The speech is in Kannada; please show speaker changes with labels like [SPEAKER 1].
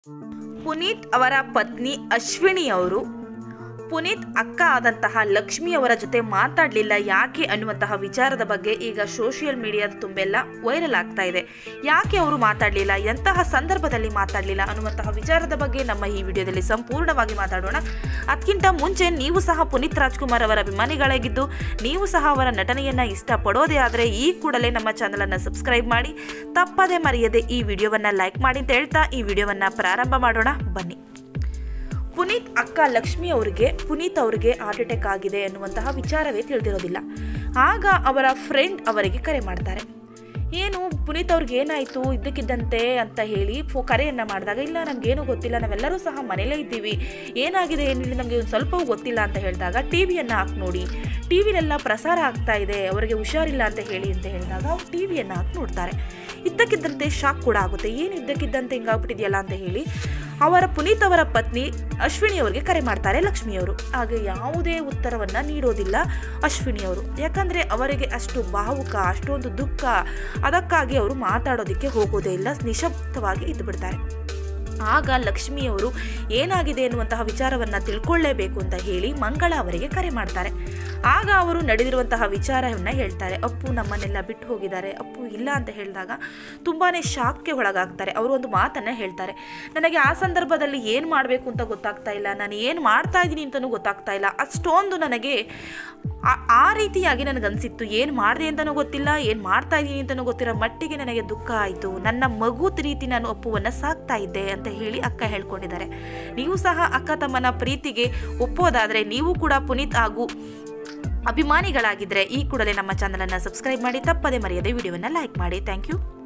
[SPEAKER 1] ಪುನೀತ್ ಅವರ ಪತ್ನಿ ಅಶ್ವಿನಿ ಅವರು ಪುನೀತ್ ಅಕ್ಕ ಆದಂತಹ ಲಕ್ಷ್ಮಿ ಅವರ ಜೊತೆ ಮಾತಾಡಲಿಲ್ಲ ಯಾಕೆ ಅನ್ನುವಂತಹ ವಿಚಾರದ ಬಗ್ಗೆ ಈಗ ಸೋಷಿಯಲ್ ಮೀಡಿಯಾದ ತುಂಬೆಲ್ಲ ವೈರಲ್ ಆಗ್ತಾ ಇದೆ ಯಾಕೆ ಅವರು ಮಾತಾಡಲಿಲ್ಲ ಎಂತಹ ಸಂದರ್ಭದಲ್ಲಿ ಮಾತಾಡಲಿಲ್ಲ ಅನ್ನುವಂತಹ ವಿಚಾರದ ಬಗ್ಗೆ ನಮ್ಮ ಈ ವಿಡಿಯೋದಲ್ಲಿ ಸಂಪೂರ್ಣವಾಗಿ ಮಾತಾಡೋಣ ಅದಕ್ಕಿಂತ ಮುಂಚೆ ನೀವು ಸಹ ಪುನೀತ್ ರಾಜ್ಕುಮಾರ್ ಅವರ ಅಭಿಮಾನಿಗಳಾಗಿದ್ದು ನೀವು ಸಹ ಅವರ ನಟನೆಯನ್ನು ಇಷ್ಟಪಡೋದೇ ಆದರೆ ಈ ಕೂಡಲೇ ನಮ್ಮ ಚಾನಲನ್ನು ಸಬ್ಸ್ಕ್ರೈಬ್ ಮಾಡಿ ತಪ್ಪದೇ ಮರೆಯದೆ ಈ ವಿಡಿಯೋವನ್ನು ಲೈಕ್ ಮಾಡಿ ಅಂತ ಹೇಳ್ತಾ ಈ ವಿಡಿಯೋವನ್ನು ಪ್ರಾರಂಭ ಮಾಡೋಣ ಬನ್ನಿ ಪುನೀತ್ ಅಕ್ಕ ಲಕ್ಷ್ಮಿ ಅವರಿಗೆ ಪುನೀತ್ ಅವರಿಗೆ ಹಾರ್ಟ್ ಅಟ್ಯಾಕ್ ಆಗಿದೆ ಎನ್ನುವಂತಹ ವಿಚಾರವೇ ತಿಳಿದಿರೋದಿಲ್ಲ ಆಗ ಅವರ ಫ್ರೆಂಡ್ ಅವರಿಗೆ ಕರೆ ಮಾಡ್ತಾರೆ ಏನು ಪುನೀತ್ ಅವ್ರಿಗೆ ಏನಾಯಿತು ಇದ್ದಕ್ಕಿದ್ದಂತೆ ಅಂತ ಹೇಳಿ ಫೋ ಕರೆಯನ್ನು ಮಾಡಿದಾಗ ಇಲ್ಲ ನಮಗೇನು ಗೊತ್ತಿಲ್ಲ ನಾವೆಲ್ಲರೂ ಸಹ ಮನೇಲೇ ಇದ್ದೀವಿ ಏನಾಗಿದೆ ಏನಿಲ್ಲ ನಮಗೆ ಒಂದು ಸ್ವಲ್ಪವೂ ಗೊತ್ತಿಲ್ಲ ಅಂತ ಹೇಳಿದಾಗ ಟಿ ವಿಯನ್ನು ಹಾಕಿ ನೋಡಿ ಟಿ ವಿಲೆಲ್ಲ ಪ್ರಸಾರ ಆಗ್ತಾ ಇದೆ ಅವರಿಗೆ ಹುಷಾರಿಲ್ಲ ಅಂತ ಹೇಳಿ ಅಂತ ಹೇಳಿದಾಗ ಅವ್ರು ಟಿ ವಿಯನ್ನು ಹಾಕಿ ನೋಡ್ತಾರೆ ಇದ್ದಕ್ಕಿದ್ದಂತೆ ಶಾಕ್ ಕೂಡ ಆಗುತ್ತೆ ಏನು ಇದ್ದಕ್ಕಿದ್ದಂತೆ ಹಿಂಗಾಗ್ಬಿಟ್ಟಿದೆಯಲ್ಲ ಅಂತ ಹೇಳಿ ಅವರ ಪುನೀತ್ ಅವರ ಪತ್ನಿ ಅಶ್ವಿನಿ ಅವರಿಗೆ ಕರೆ ಮಾಡ್ತಾರೆ ಲಕ್ಷ್ಮಿಯವರು ಹಾಗೆ ಯಾವುದೇ ಉತ್ತರವನ್ನು ನೀಡೋದಿಲ್ಲ ಅಶ್ವಿನಿಯವರು ಯಾಕಂದರೆ ಅವರಿಗೆ ಅಷ್ಟು ಭಾವುಕ ಅಷ್ಟೊಂದು ದುಃಖ ಅದಕ್ಕಾಗಿ ಅವರು ಮಾತಾಡೋದಕ್ಕೆ ಹೋಗೋದೇ ಇಲ್ಲ ನಿಶಬ್ದವಾಗಿ ಇದ್ದು ಬಿಡ್ತಾರೆ ಆಗ ಲಕ್ಷ್ಮಿಯವರು ಏನಾಗಿದೆ ಎನ್ನುವಂತಹ ವಿಚಾರವನ್ನು ತಿಳ್ಕೊಳ್ಳೇಬೇಕು ಅಂತ ಹೇಳಿ ಮಂಗಳ ಅವರಿಗೆ ಕರೆ ಮಾಡ್ತಾರೆ ಆಗ ಅವರು ನಡೆದಿರುವಂತಹ ವಿಚಾರವನ್ನು ಹೇಳ್ತಾರೆ ಅಪ್ಪು ನಮ್ಮನ್ನೆಲ್ಲ ಬಿಟ್ಟು ಹೋಗಿದ್ದಾರೆ ಅಪ್ಪು ಇಲ್ಲ ಅಂತ ಹೇಳಿದಾಗ ತುಂಬಾ ಶಾಕ್ಗೆ ಒಳಗಾಗ್ತಾರೆ ಅವರು ಒಂದು ಮಾತನ್ನು ಹೇಳ್ತಾರೆ ನನಗೆ ಆ ಸಂದರ್ಭದಲ್ಲಿ ಏನು ಮಾಡಬೇಕು ಅಂತ ಗೊತ್ತಾಗ್ತಾ ಇಲ್ಲ ನಾನು ಏನು ಮಾಡ್ತಾ ಇದ್ದೀನಿ ಅಂತಲೂ ಗೊತ್ತಾಗ್ತಾ ಇಲ್ಲ ಅಷ್ಟೊಂದು ನನಗೆ ಆ- ಆ ರೀತಿಯಾಗಿ ನನಗನ್ಸಿತ್ತು ಏನು ಮಾಡಿದೆ ಅಂತಲೂ ಗೊತ್ತಿಲ್ಲ ಏನು ಮಾಡ್ತಾ ಇದ್ದೀನಿ ಅಂತಲೂ ಗೊತ್ತಿರೋ ಮಟ್ಟಿಗೆ ನನಗೆ ದುಃಖ ಆಯಿತು ನನ್ನ ಮಗು ರೀತಿ ನಾನು ಅಪ್ಪುವನ್ನು ಸಾಕ್ತಾ ಇದ್ದೆ ಅಂತ ಹೇಳಿ ಅಕ್ಕ ಹೇಳ್ಕೊಂಡಿದ್ದಾರೆ ನೀವು ಸಹ ಅಕ್ಕ ತಮ್ಮನ ಪ್ರೀತಿಗೆ ಒಪ್ಪೋದಾದರೆ ನೀವು ಕೂಡ ಪುನೀತ್ ಹಾಗೂ ಅಭಿಮಾನಿಗಳಾಗಿದ್ದರೆ ಈ ಕೂಡಲೇ ನಮ್ಮ ಚಾನಲನ್ನು ಸಬ್ಸ್ಕ್ರೈಬ್ ಮಾಡಿ ತಪ್ಪದೆ ಮರೆಯದೆ ವಿಡಿಯೋವನ್ನು ಲೈಕ್ ಮಾಡಿ ಥ್ಯಾಂಕ್ ಯು